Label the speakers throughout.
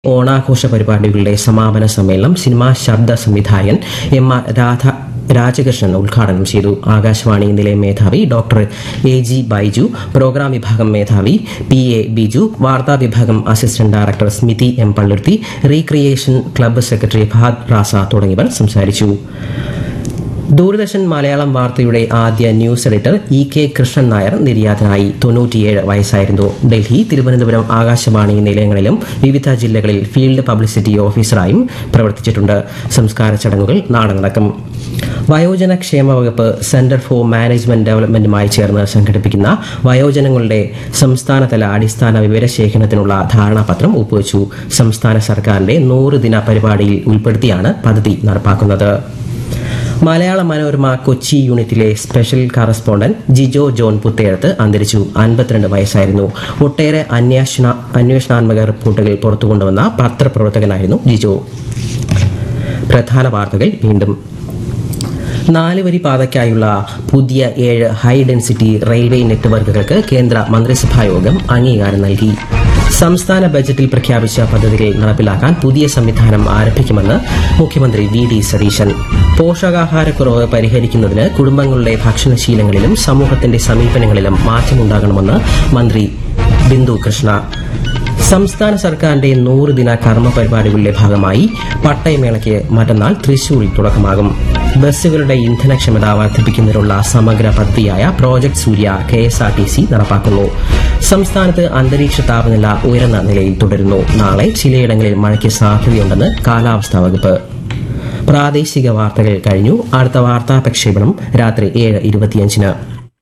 Speaker 1: ഓണാഘോഷ പരിപാടികളുടെ സമാപന സമ്മേളനം സിനിമാ ശബ്ദ സംവിധായകൻ എം ആർ രാധ രാജകൃഷ്ണൻ ഉദ്ഘാടനം ചെയ്തു ആകാശവാണി നിലയം മേധാവി doctor A G Baiju program വിഭാഗം മേധാവി പി എ ബിജു വാർത്താ വിഭാഗം assistant director Smithi M Palluruthy recreation club secretary Fahad Raza തുടങ്ങിയവർ സംസാരിച്ചു ദൂരദർശൻ മലയാളം വാർത്തയുടെ ആദ്യ news editor E K Krishnan Nair നിര്യാതനായി തൊണ്ണൂറ്റിയേഴ് വയസ്സായിരുന്നു ഡൽഹി തിരുവനന്തപുരം ആകാശവാണി നിലയങ്ങളിലും വിവിധ ജില്ലകളിൽ ഫീൽഡ് പബ്ലിസിറ്റി ഓഫീസറായും പ്രവർത്തിച്ചിട്ടുണ്ട് സംസ്കാര ചടങ്ങുകൾ നാളെ നടക്കും വയോജന ക്ഷേമ വകുപ്പ് സെന്റർ ഫോർ മാനേജ്മെന്റ് ഡെവലപ്മെന്റുമായി ചേർന്ന് സംഘടിപ്പിക്കുന്ന വയോജനങ്ങളുടെ സംസ്ഥാനതല അടിസ്ഥാന വിവരശേഖരണത്തിനുള്ള ധാരണാപത്രം ഒപ്പുവച്ചു സംസ്ഥാന സർക്കാരിന്റെ നൂറ് ദിന പരിപാടിയിൽ ഉൾപ്പെടുത്തിയാണ് പദ്ധതി നടപ്പാക്കുന്നത് മലയാള മനോരമ കൊച്ചി യൂണിറ്റിലെ special correspondent Jijo John Puthezhath അന്തരിച്ചു അൻപത്തിരണ്ട് വയസ്സായിരുന്നു ഒട്ടേറെ അന്വേഷണ അന്വേഷണാത്മക റിപ്പോർട്ടുകൾ പുറത്തുകൊണ്ടുവന്ന പത്രപ്രവർത്തകനായിരുന്നു ജിജോ പ്രധാന വാർത്തകൾ വീണ്ടും നാല് വരി പാതയ്ക്കായുള്ള പുതിയ ഏഴ് ഹൈ ഡെൻസിറ്റി റെയിൽവേ നെറ്റ്വർക്കുകൾക്ക് കേന്ദ്ര മന്ത്രിസഭാ യോഗം അംഗീകാരം നൽകി സംസ്ഥാന ബജറ്റിൽ പ്രഖ്യാപിച്ച പദ്ധതികൾ നടപ്പിലാക്കാൻ പുതിയ സംവിധാനം ആരംഭിക്കുമെന്ന് മുഖ്യമന്ത്രി വി ഡി സതീശൻ പോഷകാഹാരക്കുറവ് പരിഹരിക്കുന്നതിന് കുടുംബങ്ങളുടെ ഭക്ഷണശീലങ്ങളിലും സമൂഹത്തിന്റെ സമീപനങ്ങളിലും മാറ്റമുണ്ടാകണമെന്ന് മന്ത്രി ബിന്ദു കൃഷ്ണ സംസ്ഥാന സർക്കാരിന്റെ നൂറ് ദിന കർമ്മ പരിപാടികളുടെ ഭാഗമായി പട്ടയമേളയ്ക്ക് മറ്റന്നാൾ തൃശൂരിൽ തുടക്കമാകും ബസ്സുകളുടെ ഇന്ധനക്ഷമത വർദ്ധിപ്പിക്കുന്നതിനുള്ള സമഗ്ര പദ്ധതിയായ project Surya K S R T C നടപ്പാക്കുന്നു സംസ്ഥാനത്ത് അന്തരീക്ഷ താപനില ഉയർന്ന നിലയിൽ തുടരുന്നു നാളെ ചിലയിടങ്ങളിൽ മഴയ്ക്ക് സാധ്യതയുണ്ടെന്ന് കാലാവസ്ഥാ വകുപ്പ് പ്രാദേശിക വാർത്തകൾ കഴിഞ്ഞു അടുത്ത വാർത്താ പ്രക്ഷേപണം രാത്രി ഏഴ് ഇരുപത്തിയഞ്ചിന്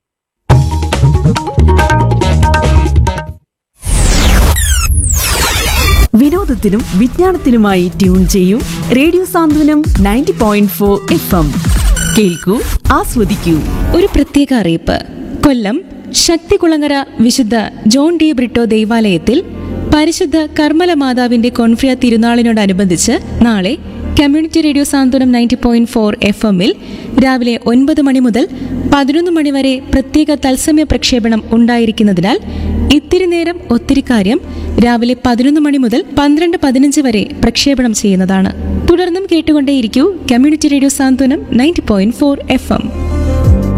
Speaker 2: വിനോദത്തിനും വിജ്ഞാനത്തിനുമായി ട്യൂൺ ചെയ്യൂ radio Santhwanam ninety point four F M കേൾക്കൂ ആസ്വദിക്കൂ
Speaker 3: ഒരു പ്രത്യേക അറിയിപ്പ് കൊല്ലം ശക്തികുളങ്ങര വിശുദ്ധ ജോൺ ഡി ബ്രിട്ടോ ദേവാലയത്തിൽ പരിശുദ്ധ കർമ്മല മാതാവിന്റെ കൊൻഫ്രിയ തിരുനാളിനോടനുബന്ധിച്ച് നാളെ community radio Santhwanam ninety point four F എമ്മിൽ രാവിലെ ഒൻപത് മണി മുതൽ പതിനൊന്ന് മണി വരെ പ്രത്യേക തത്സമയ പ്രക്ഷേപണം ഉണ്ടായിരിക്കുന്നതിനാൽ ഇത്തിരി നേരം ഒത്തിരി കാര്യം രാവിലെ പതിനൊന്ന് മണി മുതൽ പന്ത്രണ്ട് പതിനഞ്ച് വരെ പ്രക്ഷേപണം ചെയ്യുന്നതാണ് തുടർന്നും കേട്ടുകൊണ്ടേയിരിക്കൂ community radio Santhwanam ninety point four F M